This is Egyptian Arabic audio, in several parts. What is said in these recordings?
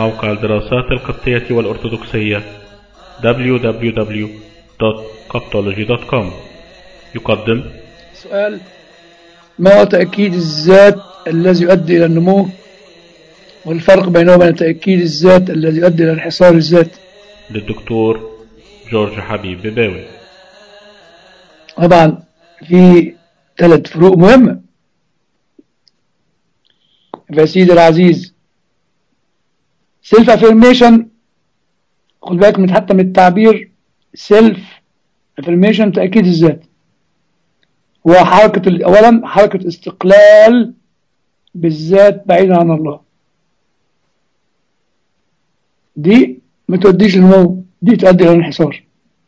موقع الدراسات القبطية والأرثوذكسية www.coptology.com يقدم سؤال ما هو تأكيد الذات الذي يؤدي إلى النمو والفرق بينه وبين تأكيد الذات الذي يؤدي إلى انحصار الذات للدكتور جورج حبيب بباوي طبعا في ثلاث فروق مهمة يا سيدي العزيز سيلف افirmation خد بالك من حتى من التعبير سيلف افirmation تأكيد الذات هو حركة ال- أولا حركة استقلال بالذات بعيدا عن الله دي ما توديش للنمو دي تؤدي إلى الانحصار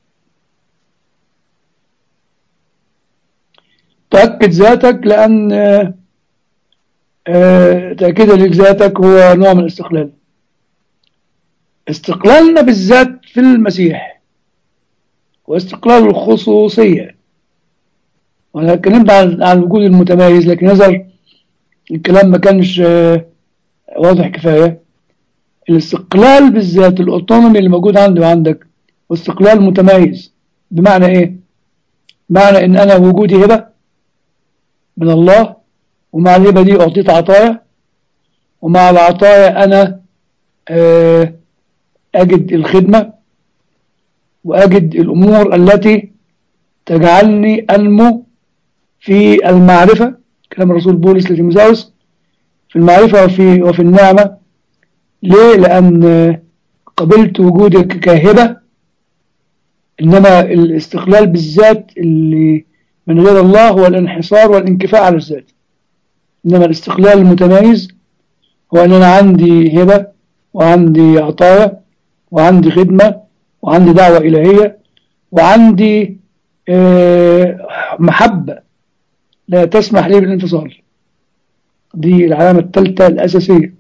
تأكد ذاتك لأن آه، آه، تأكيد لذاتك هو نوع من الاستقلال استقلالنا بالذات في المسيح واستقلال الخصوصية وانا اتكلمت عن عن الوجود المتميز لكن نظر الكلام ما كانش آه، واضح كفاية الاستقلال بالذات الاوتونومي اللي موجود عندي وعندك واستقلال متميز بمعنى ايه؟ بمعنى ان انا وجودي هبة من الله ومع الهبة دي اعطيت عطايا ومع العطايا انا آه، اجد الخدمة واجد الامور التي تجعلني انمو في المعرفة كلام الرسول بولس لتيموثاوس في المعرفة وفي وفي النعمة ليه؟ لأن آه، قبلت وجودك كهبة إنما الاستقلال بالذات اللي من غير الله هو الانحصار والانكفاء على الذات إنما الاستقلال المتميز هو أن أنا عندي هبة وعندي عطايا وعندي خدمة وعندي دعوة إلهية وعندي آه، محبة لا تسمح لي بالانفصال دي العلامة الثالثة الأساسية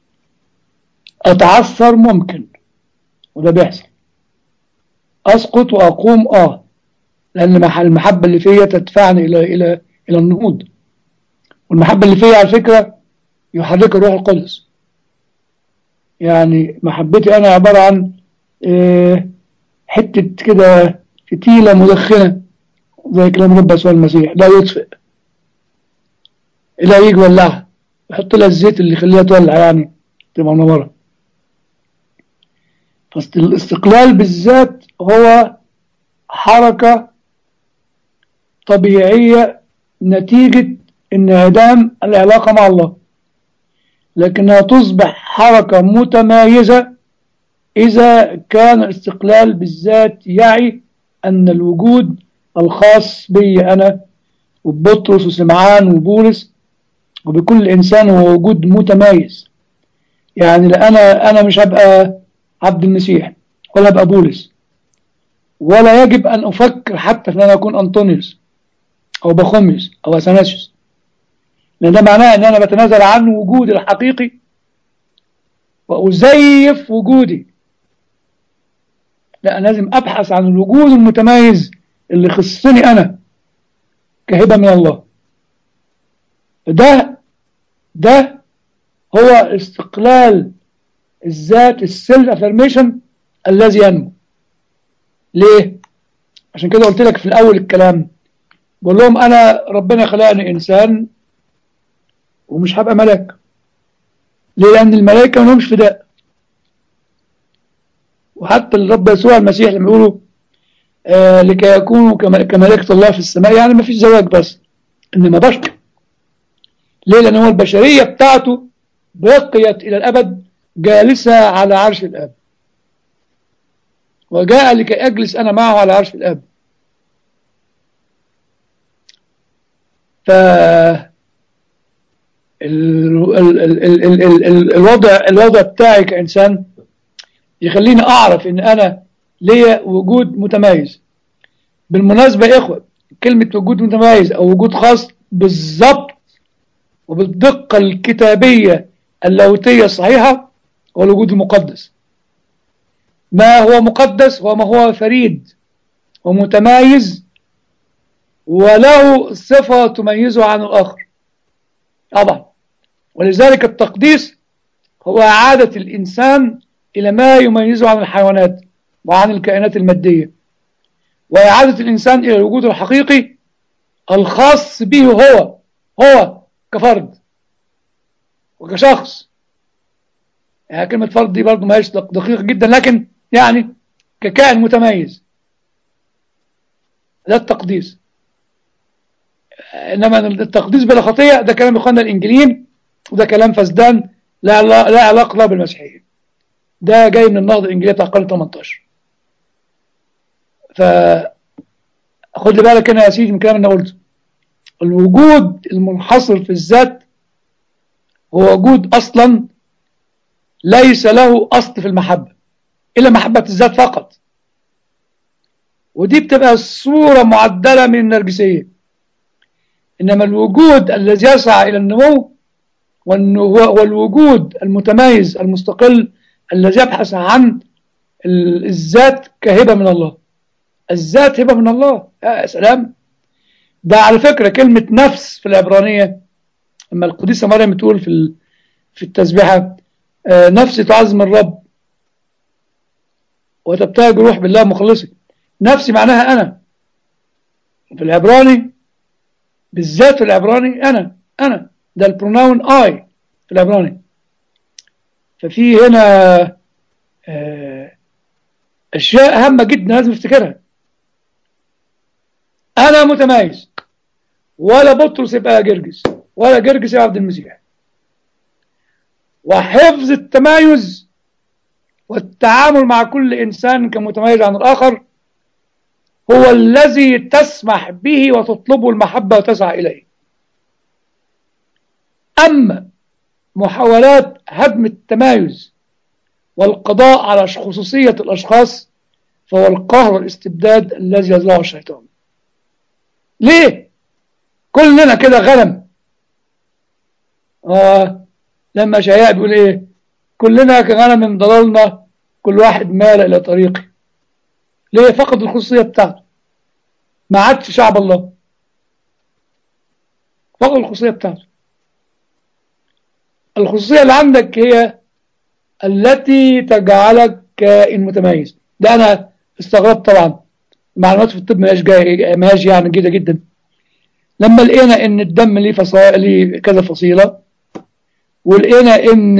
أتعثر ممكن وده بيحصل أسقط وأقوم آه لأن مح- المحبة اللي فيا تدفعني إلى إلى إلى النهوض والمحبة اللي فيا على فكرة يحركها الروح القدس يعني محبتي أنا عبارة عن آه، حتة كده فتيلة مدخنة زي كلام رب يسوع المسيح لا يطفئ لا يجي يولعها يحط لها الزيت اللي يخليها تولع يعني تبقى منورة فالاستقلال بالذات هو حركة طبيعية نتيجة انعدام العلاقة مع الله لكنها تصبح حركة متمايزة إذا كان الاستقلال بالذات يعي أن الوجود الخاص بي أنا وبطرس وسمعان وبولس وبكل إنسان هو وجود متميز يعني لا أنا أنا مش هبقى عبد المسيح ولا هبقى بولس ولا يجب أن أفكر حتى في أن أنا أكون أنطونيوس أو بخوميوس أو أثناسيوس لأن ده معناه أن أنا بتنازل عن وجودي الحقيقي وأزيف وجودي لا أنا لازم أبحث عن الوجود المتميز اللي يخصني أنا كهبة من الله ده ده هو استقلال الذات السيلف افرميشن الذي ينمو ليه عشان كده قلت لك في الاول الكلام بقول لهم انا ربنا خلقني انسان ومش هبقى ملاك ليه لان الملائكه ما لهمش فداء وحتى الرب يسوع المسيح لما يقولوا آه لكي يكونوا كما- كملائكه الله في السماء يعني ما فيش زواج بس انما بشر ليه لان هو البشريه بتاعته بقيت الى الابد جالسة على عرش الآب وجاء لكي أجلس أنا معه على عرش الآب ف ال- ال- ال- ال- ال- ال- ال- الوضع الوضع بتاعي كإنسان يخليني أعرف إن أنا ليا وجود متميز بالمناسبة يا إخوة كلمة وجود متميز أو وجود خاص بالضبط وبالدقة الكتابية اللاهوتية الصحيحة هو الوجود المقدس ما هو مقدس وما هو فريد ومتميز وله صفة تميزه عن الآخر طبعا ولذلك التقديس هو إعادة الإنسان إلى ما يميزه عن الحيوانات وعن الكائنات المادية وإعادة الإنسان إلى الوجود الحقيقي الخاص به هو هو كفرد وكشخص يعني كلمة فرد دي برضه ما هيش دقيقة جدا لكن يعني ككائن متميز ده التقديس إنما التقديس بلا خطية ده كلام إخواننا الإنجيليين وده كلام فسدان لا لا علاقة له بالمسيحية ده جاي من النهضة الإنجيلية بتاع القرن 18 ف خد لي بالك هنا يا سيدي من الكلام اللي انا قلته الوجود المنحصر في الذات هو وجود اصلا ليس له اصل في المحبه الا محبه الذات فقط ودي بتبقى صوره معدله من النرجسيه انما الوجود الذي يسعى الى النمو والوجود المتميز المستقل الذي يبحث عن الذات كهبه من الله الذات هبه من الله يا سلام ده على فكره كلمه نفس في العبرانيه لما القديسه مريم تقول في في التسبيحه آه نفسي تعظم الرب وتبتهج روح بالله مخلصي نفسي معناها انا في العبراني بالذات في العبراني انا انا ده البروناون اي في العبراني ففي هنا آه اشياء هامه جدا لازم نفتكرها انا متميز ولا بطرس يبقى جرجس ولا جرجس يبقى عبد المسيح وحفظ التمايز والتعامل مع كل انسان كمتميز عن الاخر هو الذي تسمح به وتطلبه المحبه وتسعى اليه اما محاولات هدم التمايز والقضاء على خصوصيه الاشخاص فهو القهر والاستبداد الذي يزرعه الشيطان ليه كلنا كده غنم آه لما شياء بيقول ايه كلنا كغنم ضللنا كل واحد مال الى طريقه ليه فقد الخصوصيه بتاعته ما عادش شعب الله فقد الخصوصيه بتاعته الخصوصيه اللي عندك هي التي تجعلك كائن متميز ده انا استغربت طبعا المعلومات في الطب ماهيش جاي ماهيش يعني جيده جدا لما لقينا ان الدم ليه فصائل ليه كذا فصيله ولقينا ان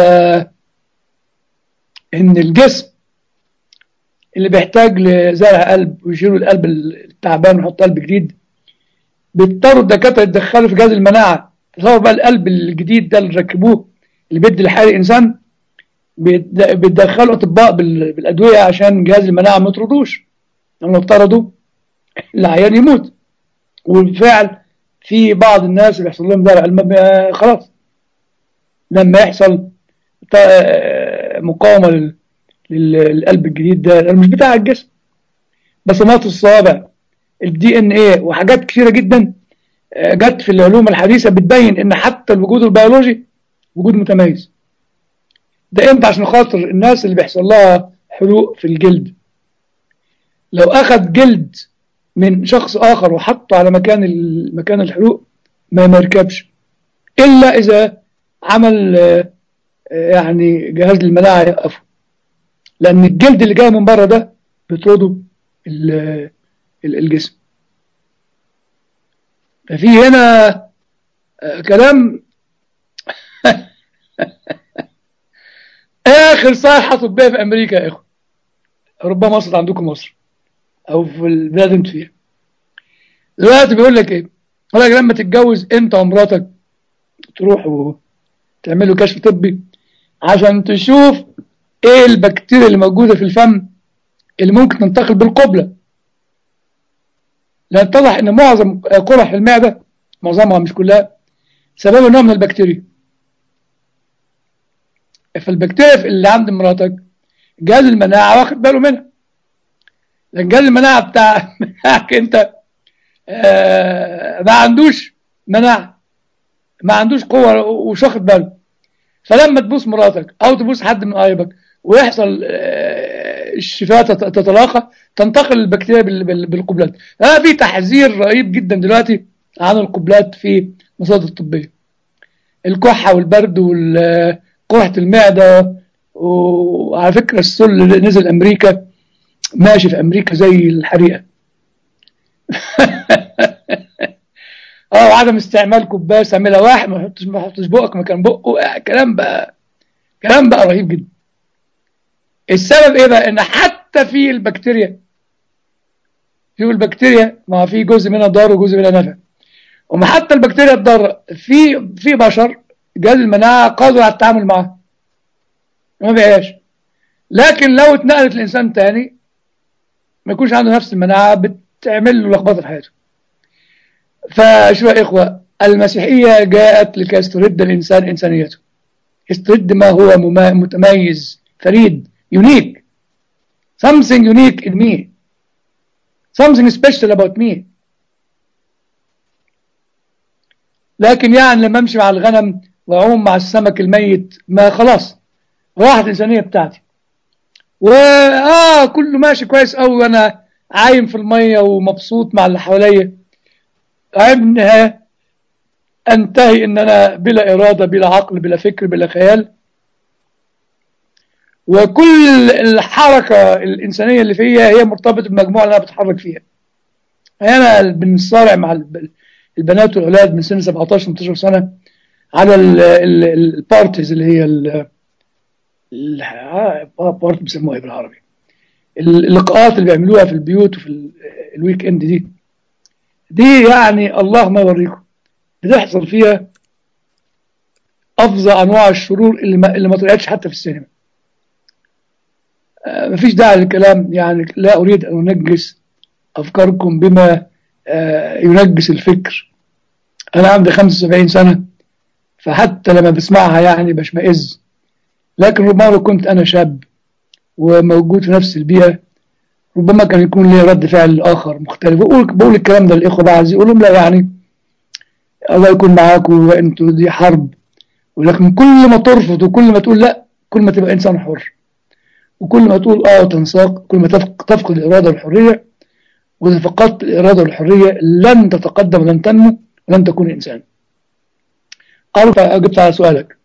ان الجسم اللي بيحتاج لزرع قلب ويشيلوا القلب التعبان ويحط قلب جديد بيضطروا الدكاتره يتدخلوا في جهاز المناعه تصور بقى القلب الجديد ده اللي ركبوه اللي بيدي لحال الانسان بيتدخلوا اطباء بالادويه عشان جهاز المناعه ما يطردوش لما افترضوا العيان يموت وبالفعل في بعض الناس اللي يحصل لهم زرع قلب خلاص لما يحصل مقاومه للقلب الجديد ده مش بتاع الجسم بصمات الصوابع الدي ان ايه وحاجات كثيره جدا جت في العلوم الحديثه بتبين ان حتى الوجود البيولوجي وجود متميز ده امتى عشان خاطر الناس اللي بيحصل لها حروق في الجلد لو اخذ جلد من شخص اخر وحطه على مكان مكان الحروق ما يركبش الا اذا عمل يعني جهاز المناعه يقفه لان الجلد اللي جاي من بره ده بيطرده الجسم ففي هنا كلام اخر صيحه طبيه في امريكا يا اخوه ربما وصلت عندكم مصر او في البلاد انت فيها دلوقتي بيقول لك ايه يقول لك لما تتجوز انت ومراتك تروحوا تعملوا كشف طبي عشان تشوف ايه البكتيريا اللي موجوده في الفم اللي ممكن تنتقل بالقبله لان اتضح ان معظم قرح المعده معظمها مش كلها سببها نوع من البكتيريا فالبكتيريا اللي عند مراتك جهاز المناعه واخد باله منها لان جهاز المناعه بتاع بتاعك انت آه ما عندوش مناعه ما عندوش قوه ومش واخد باله فلما تبوس مراتك او تبوس حد من قرايبك ويحصل آه الشفاه تتلاقى تنتقل البكتيريا بالقبلات آه في تحذير رهيب جدا دلوقتي عن القبلات في المصادر الطبيه الكحه والبرد قرحة المعدة وعلى فكرة السل اللي نزل أمريكا ماشي في أمريكا زي الحريقة اه وعدم استعمال كوبايه اعملها واحد ما تحطش ما تحطش بقك مكان بقه آه كلام بقى كلام بقى رهيب جدا السبب ايه بقى ان حتى في البكتيريا في البكتيريا ما في جزء منها ضار وجزء منها نفع وما حتى البكتيريا الضاره في في بشر جهاز المناعه قادر على التعامل معها ما بيعيش لكن لو اتنقلت لانسان تاني ما يكونش عنده نفس المناعه بتعمل له لخبطه في حياته فشو يا إخوة المسيحية جاءت لكي تسترد الإنسان إنسانيته يسترد ما هو متميز فريد unique something unique in me something special about me لكن يعني لما امشي مع الغنم واعوم مع السمك الميت ما خلاص راحت الإنسانية بتاعتي وآه كله ماشي كويس أوي وأنا عايم في المية ومبسوط مع اللي حواليا عبنها انتهي ان انا بلا ارادة بلا عقل بلا فكر بلا خيال وكل الحركة الانسانية اللي فيها هي مرتبطة بالمجموعة اللي انا بتحرك فيها انا بنصارع مع البنات والاولاد من سن 17 18 سنة على البارتيز اللي هي البارت بيسموها ايه بالعربي اللقاءات اللي بيعملوها في البيوت وفي الويك اند دي دي يعني الله ما يوريكم بتحصل فيها افظع انواع الشرور اللي ما, اللي ما طلعتش حتى في السينما آه مفيش داعي للكلام يعني لا اريد ان انجس افكاركم بما آه ينجس الفكر انا عندي 75 سنه فحتى لما بسمعها يعني بشمئز لكن ربما لو كنت انا شاب وموجود في نفس البيئه ربما كان يكون لي رد فعل آخر مختلف بقول, بقول الكلام ده للإخوة بعض يقول لهم لا يعني الله يكون معاكم وأنتوا دي حرب ولكن كل ما ترفض وكل ما تقول لا كل ما تبقى إنسان حر وكل ما تقول آه وتنساق كل ما تفقد الإرادة والحرية وإذا فقدت الإرادة والحرية لن تتقدم ولن تنمو ولن تكون إنسان قالوا فأجبت على سؤالك